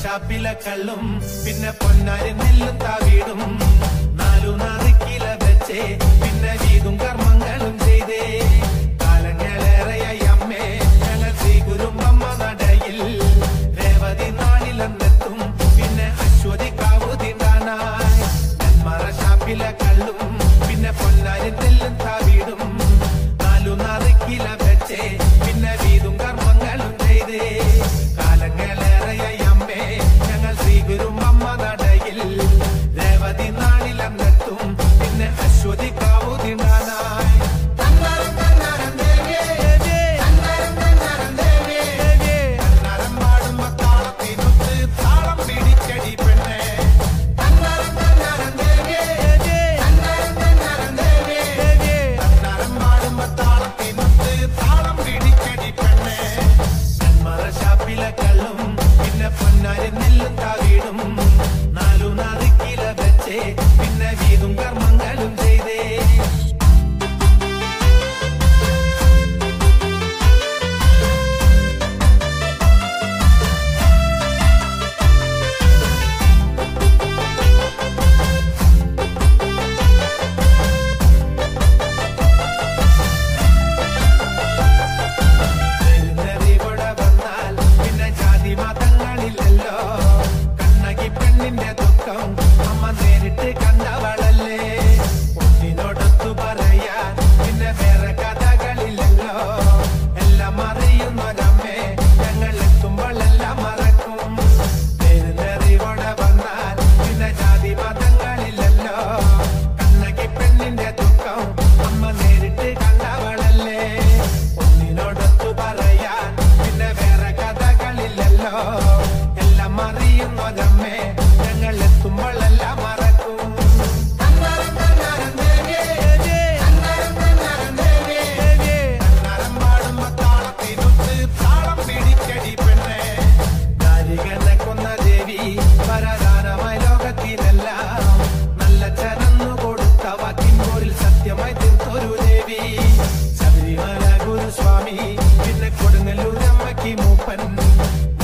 ഷാപ്പിലെ കള്ളും പിന്നെ പൊന്നാരി നെല്ലും താവീടും നാലു നാറിക്കില വെച്ചേ പിന്നെ വീതും കർമ്മങ്ങളും ചെയ്തേ കാലങ്ങളേറെയായി അമ്മേ ഞങ്ങൾ ശ്രീ ഗുരുമ്പമ്മ നടയിൽ രേവതി നാളിലെന്നെത്തും പിന്നെ അശ്വതി കാവു തിണ്ടാനായി നെന്മറ ഷാപ്പിലെ കള്ളും പിന്നെ പൊന്നാരി നെല്ലും താവീടും നാലു നാറിക്കില വെച്ചേ പിന്നെ വീതും കർമ്മങ്ങളും ചെയ്തേ കാലങ്ങളേറെയായി അമ്മേ ഞങ്ങൾ ശ്രീ ഗുരുമ്പമ്മ നടയിൽ രേവതി നാളിലെന്നെത്തും പിന്നെ അശ്വതി കാവു തിണ്ടാനായി തന്നാരം തന്നാരം ദേവിയേ തന്നാരം തന്നാരം ദേവിയേ തന്നാരം പാടുമ്പോ താളത്തിനൊത്ത് താളം പിടിച്ചടി പെണ്ണേ തന്നാരം തന്നാരം ദേവിയേ തന്നാരം തന്നാരം ദേവിയേ തന്നാരം പാടുമ്പോ താളത്തിനൊത്ത് താളം പിടിച്ചടി പെണ്ണേ നെന്മറ ഷാപ്പിലെ കള്ളും പിന്നെ പൊന്നാരി നെല്ലും താവീടും നാലു നാറിക്കില വെച്ചേ പിന്നെ വീതും കർമ്മങ്ങളും ചെയ്തേ പെരുന്നറിവിടെ വന്നാൽ പിന്നെ ജാതി മതങ്ങളില്ലല്ലോ കണ്ണകി പെണ്ണിന്റെ ദുഃഖം അമ്മ നേരിട്ട് കണ്ടവളല്ലേ ഒന്നിനോടൊത്തു പറയാൻ പിന്നെ വേറെ കഥകളില്ലല്ലോ എല്ലാം അറിയുന്നൊരമ്മേ ഞങ്ങൾ എത്തുമ്പോൾ എല്ലാം മറക്കും പെരുന്നറിവിടെ വന്നാൽ പിന്നെ ജാതി മതങ്ങളില്ലല്ലോ കണ്ണകി പെണ്ണിന്റെ ദുഃഖം അമ്മ നേരിട്ട് കണ്ടവളല്ലേ ഒന്നിനോടൊത്തു പറയാൻ പിന്നെ വേറെ കഥകളില്ലല്ലോ എല്ലാം അറിയുന്നൊരമ്മേ ഞങ്ങൾ എത്തുമ്പോൾ എല്ലാം മറക്കും തന്നാരം തന്നാരം ദേവിയേ തന്നാരം തന്നാരം ദേവിയേ തന്നാരം പാടുമ്പോ താളത്തിനൊത്ത് താളം പിടിച്ചടി പെണ്ണേ ദാരികനെ കൊന്ന ദേവി പരദാനമായി ലോകത്തിലെല്ലാം നല്ല ചരന്നു കൊടുത്ത വാക്കിൻപോരിൽ സത്യമായി തീർത്തൊരു ദേവി ശബരിമല ഗുരുസ്വാമി പിന്നെ കൊടുങ്ങല്ലൂർ അമ്മയ്ക്ക് മൂപ്പൻ